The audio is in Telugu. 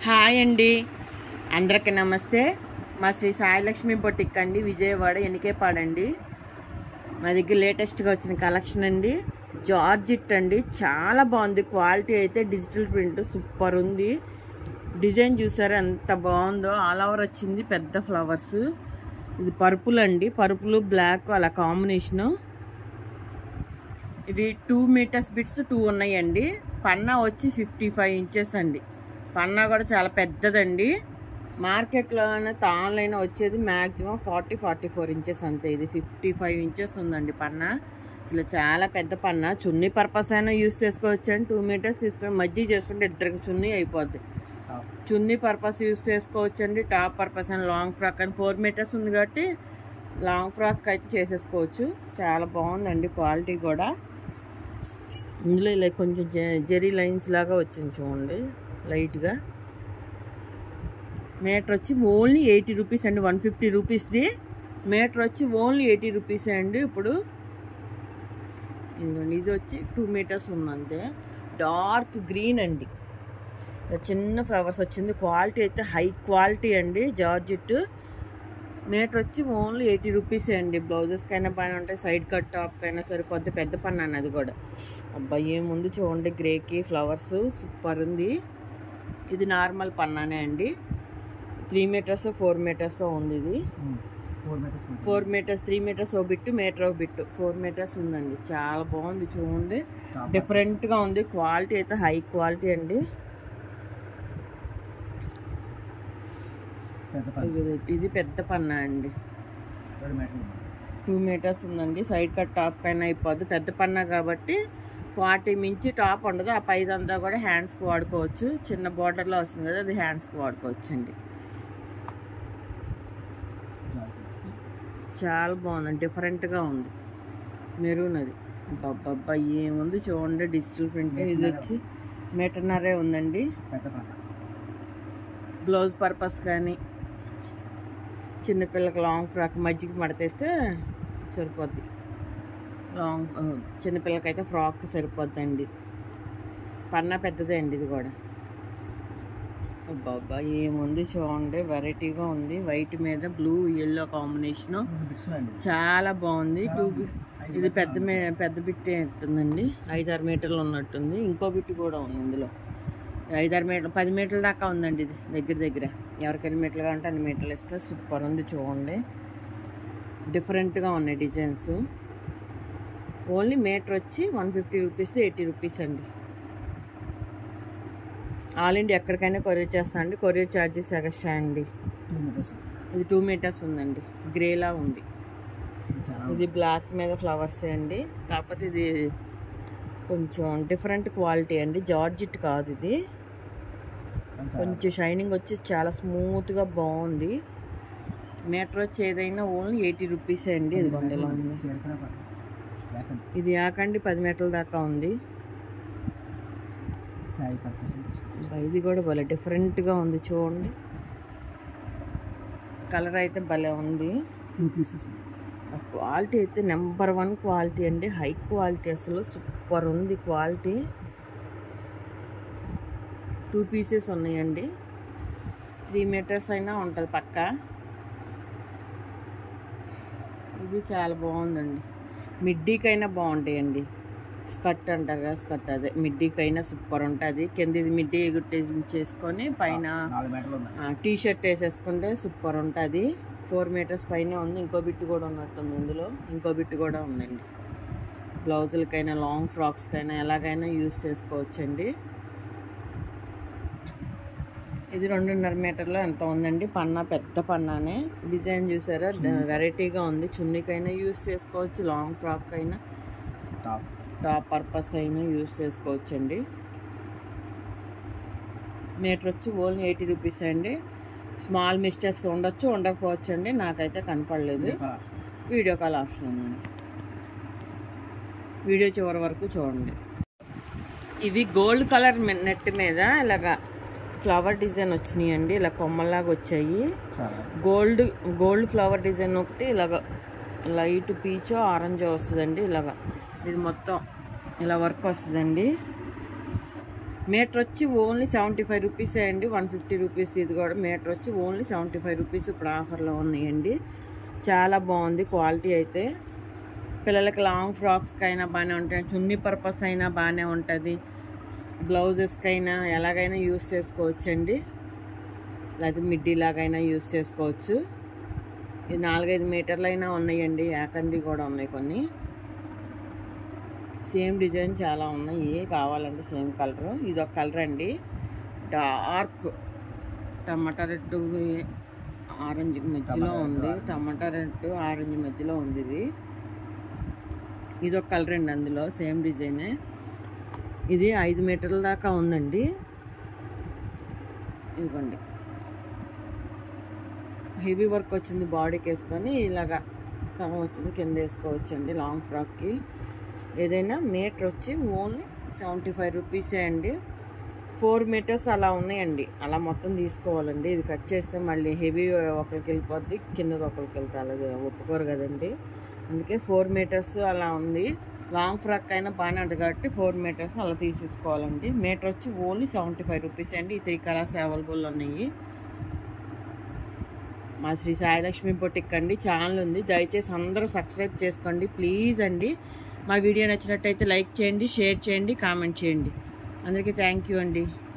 హాయ్ అండి అందరికీ నమస్తే మా శ్రీ సాయిలక్ష్మి బొటిక్ అండి విజయవాడ ఎనికేపాడండి మా దగ్గర లేటెస్ట్గా వచ్చిన కలెక్షన్ అండి జార్జిట్ అండి చాలా బాగుంది క్వాలిటీ అయితే డిజిటల్ ప్రింట్ సూపర్ ఉంది డిజైన్ చూసారా ఎంత బాగుందో ఆల్ ఓవర్ వచ్చింది పెద్ద ఫ్లవర్స్ ఇది పర్పుల్ అండి పర్పుల్ బ్లాక్ అలా కాంబినేషను ఇవి టూ మీటర్స్ బిట్స్ టూ ఉన్నాయండి పన్నా వచ్చి ఫిఫ్టీ ఫైవ్ ఇంచెస్ అండి పన్నా కూడా చాలా పెద్దదండి మార్కెట్లో ఆన్లైన్ వచ్చేది maximum forty forty four inches అంతే ఇది ఫిఫ్టీ ఫైవ్ ఇంచెస్ ఉందండి పన్నా అసలు చాలా పెద్ద పన్నా చున్నీ పర్పస్ అయినా యూస్ చేసుకోవచ్చు అండి టూ మీటర్స్ తీసుకొని మజ్జి చేసుకుంటే ఇద్దరికి చున్నీ అయిపోద్ది చున్నీ పర్పస్ యూస్ చేసుకోవచ్చు అండి టాప్ పర్పస్ అని లాంగ్ ఫ్రాక్ అని ఫోర్ మీటర్స్ ఉంది కాబట్టి లాంగ్ ఫ్రాక్ అయితే చేసేసుకోవచ్చు చాలా బాగుందండి క్వాలిటీ కూడా ఇందులో ఇలా కొంచెం జె- జెరీ లైన్స్ లాగా వచ్చింది చూడండి లైట్గా మీటర్ వచ్చి ఓన్లీ ఎయిటీ రూపీస్ అండి వన్ ఫిఫ్టీ రూపీస్ది మీటర్ వచ్చి ఓన్లీ ఎయిటీ రూపీస్ అండి ఇప్పుడు ఇదిగోండి ఇది వచ్చి టూ మీటర్స్ ఉందంతే డార్క్ గ్రీన్ అండి చిన్న ఫ్లవర్స్ వచ్చింది క్వాలిటీ అయితే హై క్వాలిటీ అండి జార్జిట్ మీటర్ వచ్చి ఓన్లీ ఎయిటీ రూపీస్ అండి బ్లౌజెస్కి అయినా పైన ఉంటాయి సైడ్ కట్ టాప్కి అయినా సరిపోద్ది పెద్ద పన్ను అన్నది కూడా అబ్బాయి ఏముంది చూడండి గ్రేకి ఫ్లవర్స్ సూపర్ ఉంది ఇది నార్మల్ పన్నానే అండి త్రీ మీటర్స్ ఫోర్ మీటర్స్ ఉంది ఇది four meters four meters three meters ఓ బిట్టు మీటర్ ఓ బిట్టు ఫోర్ మీటర్స్ ఉందండి చాలా బాగుంది చూడండి డిఫరెంట్గా ఉంది క్వాలిటీ అయితే హై క్వాలిటీ అండి పెద్ద పని ఇది ఇది పెద్ద పన్నా అండి రెండు మీటర్లు టూ మీటర్స్ ఉందండి సైడ్ కట్ టాప్ పైన అయిపోద్ది పెద్ద పన్నా కాబట్టి ఫార్టీ మించి టాప్ ఉండదు ఆ పైదంతా కూడా హ్యాండ్స్కి వాడుకోవచ్చు చిన్న బార్డర్లో వస్తుంది కదా అది హ్యాండ్స్కి వాడుకోవచ్చు అండి చాలా బాగుంది డిఫరెంట్గా ఉంది మెరూన్ అది బాబ్బా ఏముంది చూడండి డిజిటల్ ప్రింట్ ఇది వచ్చి మీటర్నరే ఉందండి పెద్ద పని బ్లౌజ్ పర్పస్ కానీ చిన్నపిల్లకి లాంగ్ ఫ్రాక్ మజ్జిగ మడతేస్తే సరిపోద్ది లాంగ్ ఆ, చిన్నపిల్లకైతే ఫ్రాక్ సరిపోద్దండి పన్నా పెద్దదే అండి ఇది కూడా అబ్బాబ్బా ఏముంది చూడండి వెరైటీగా ఉంది వైట్ మీద బ్లూ ఎల్లో కాంబినేషను బిట్స్ అండి చాలా బాగుంది చాలా టూ బాగుంది. ఐదు ఇది మీటర్లు పెద్ద మే- పెద్ద బిట్టే ఉంటుందండి ఐదారు మీటర్లు ఉన్నట్టుంది ఇంకో బిట్ కూడా ఉంది ఇందులో ఐదారు మీటర్లు పది మీటర్ల దాకా ఉందండి ఇది దగ్గర దగ్గర ఎవరికి ఎన్ని మీటర్లు కావాలంటే అన్ని మీటర్లు ఇస్తే సూపర్ ఉంది చూడండి డిఫరెంట్గా ఉన్నాయి డిజైన్స్ ఓన్లీ మీటర్ వచ్చి one fifty rupees eighty rupees అండి ఆల్ ఇండియా ఎక్కడికైనా కొరియర్ చేస్తా అండి కొరియర్ ఛార్జెస్ ఎక్స్ట్రా అండి టూ మీటర్స్ ఇది టూ మీటర్స్ ఉందండి గ్రేలా ఉంది ఇది చాలా ఇది బ్లాక్ మీద ఫ్లవర్స్ అండి కాకపోతే ఇది కొంచెం డిఫరెంట్ క్వాలిటీ అండి జార్జిట్ కాదు ఇది కానీ చాలా కొంచెం షైనింగ్ వచ్చి చాలా స్మూత్గా బాగుంది మీటర్ వచ్చి ఏదైనా ఓన్లీ ఎయిటీ రూపీస్ అండి ఇది ఇలా ఉంది చేరుకునే పని లేకండి ఇది యాకండి పది మీటర్ల దాకా ఉంది సాయి పర్పస్ ఇది కూడా భలే డిఫరెంట్గా ఉంది చూడండి కలర్ అయితే భలే ఉంది టూ పీసెస్ ఆ క్వాలిటీ అయితే నెంబర్ వన్ క్వాలిటీ అండి హై క్వాలిటీ అసలు సూపర్ ఉంది క్వాలిటీ టూ పీసెస్ ఉన్నాయండి త్రీ మీటర్స్ అయినా ఉంటుంది పక్క ఇది చాలా బాగుందండి మిడ్డీకైనా బాగుంటాయండి స్కర్ట్ అంటారు కదా స్కర్ట్ అదే మిడ్డీకైనా సూపర్ ఉంటుంది కింద ఇది మిడ్డీ గుట్టేసి చేసుకొని పైన నాలుగు మీటర్లు ఉన్నాయి టీ షర్ట్ వేసేసుకుంటే సూపర్ ఉంటుంది ఫోర్ మీటర్స్ పైన ఉంది ఇంకో బిట్ కూడా ఉన్నట్టుంది ఇందులో ఇంకో బిట్ కూడా ఉందండి బ్లౌజులకైనా లాంగ్ ఫ్రాక్స్కైనా ఎలాగైనా యూస్ చేసుకోవచ్చండి ఇది రెండున్నర మీటర్లో ఎంత ఉందండి పన్నా పెద్ద పన్నానే డిజైన్ చూసారా వెరైటీగా ఉంది చున్నీకైనా యూస్ చేసుకోవచ్చు లాంగ్ ఫ్రాక్ అయినా టాప్ టాప్ పర్పస్ అయినా యూస్ చేసుకోవచ్చండి మీటర్ వచ్చి ఓన్లీ ఎయిటీ రూపీస్ అండి స్మాల్ మిస్టేక్స్ ఉండొచ్చు ఉండకపోవచ్చు అండి నాకైతే కనపడలేదు వీడియో కాల్ ఆప్షన్ ఉందండి వీడియో చివరి వరకు చూడండి ఇవి గోల్డ్ కలర్ నెట్ మీద ఇలాగా ఫ్లవర్ డిజైన్ వచ్చినాయి అండి ఇలా కొమ్మలాగా వచ్చాయి చాలా గోల్డ్ గోల్డ్ ఫ్లవర్ డిజైన్ ఒకటి ఇలాగ లైట్ పీచో ఆరెంజో వస్తుందండి ఇలాగ ఇది మొత్తం ఇలా వర్క్ వస్తుందండి మీటర్ వచ్చి ఓన్లీ సెవెంటీ ఫైవ్ రూపీస్ అండి వన్ ఫిఫ్టీ రూపీస్ ఇది కూడా మీటర్ వచ్చి ఓన్లీ సెవెంటీ ఫైవ్ రూపీస్ ఇప్పుడు ఆఫర్లో ఉన్నాయండి చాలా బాగుంది క్వాలిటీ అయితే పిల్లలకి లాంగ్ ఫ్రాక్స్కి అయినా బాగానే ఉంటాయి చున్నీ పర్పస్ అయినా బాగానే ఉంటుంది బ్లౌజెస్కి అయినా ఎలాగైనా యూస్ చేసుకోవచ్చండి లేకపోతే మిడ్డీ లాగైనా యూస్ చేసుకోవచ్చు ఇది నాలుగైదు మీటర్లు అయినా ఉన్నాయండి యాకండి కూడా ఉన్నాయి కొన్ని సేమ్ డిజైన్ చాలా ఉన్నాయి కావాలంటే సేమ్ కలర్ ఇది ఒక కలర్ అండి డార్క్ టమాటా రెడ్ ఆరెంజ్ మధ్యలో టమాటా ఉంది రెడ్, టమాటా రెడ్ ఆరెంజ్ మధ్యలో ఉంది ఇది ఇది ఒక కలర్ అండి అందులో సేమ్ డిజైనే ఇది ఐదు మీటర్ల దాకా ఉందండి ఇదిగోండి హెవీ వర్క్ వచ్చింది బాడీకి వేసుకొని ఇలాగా సగం వచ్చింది కింద వేసుకోవచ్చు అండి లాంగ్ ఫ్రాక్కి ఏదైనా మీటర్ వచ్చి ఓన్లీ సెవెంటీ ఫైవ్ రూపీసే అండి ఫోర్ మీటర్స్ అలా ఉన్నాయండి అలా మొత్తం తీసుకోవాలండి ఇది కట్ చేస్తే మళ్ళీ హెవీ ఒకరికి వెళ్ళిపోద్ది కిందది ఒకరికి వెళ్తే అలాగే ఒప్పుకోరు కదండి అందుకే ఫోర్ మీటర్స్ అలా ఉంది లాంగ్ ఫ్రాక్ అయినా బాగానే ఉంటుంది కాబట్టి ఫోర్ మీటర్స్ అలా తీసేసుకోవాలండి మీటర్ వచ్చి ఓన్లీ సెవెంటీ ఫైవ్ రూపీస్ అండి ఈ త్రీ కలర్స్ అవైలబుల్ ఉన్నాయి మా శ్రీ సాయిలక్ష్మి పొట్టిక్ అండి ఛానల్ ఉంది దయచేసి అందరూ సబ్స్క్రైబ్ చేసుకోండి ప్లీజ్ అండి మా వీడియో నచ్చినట్టయితే లైక్ చేయండి షేర్ చేయండి కామెంట్ చేయండి అందరికీ థ్యాంక్ యూ అండి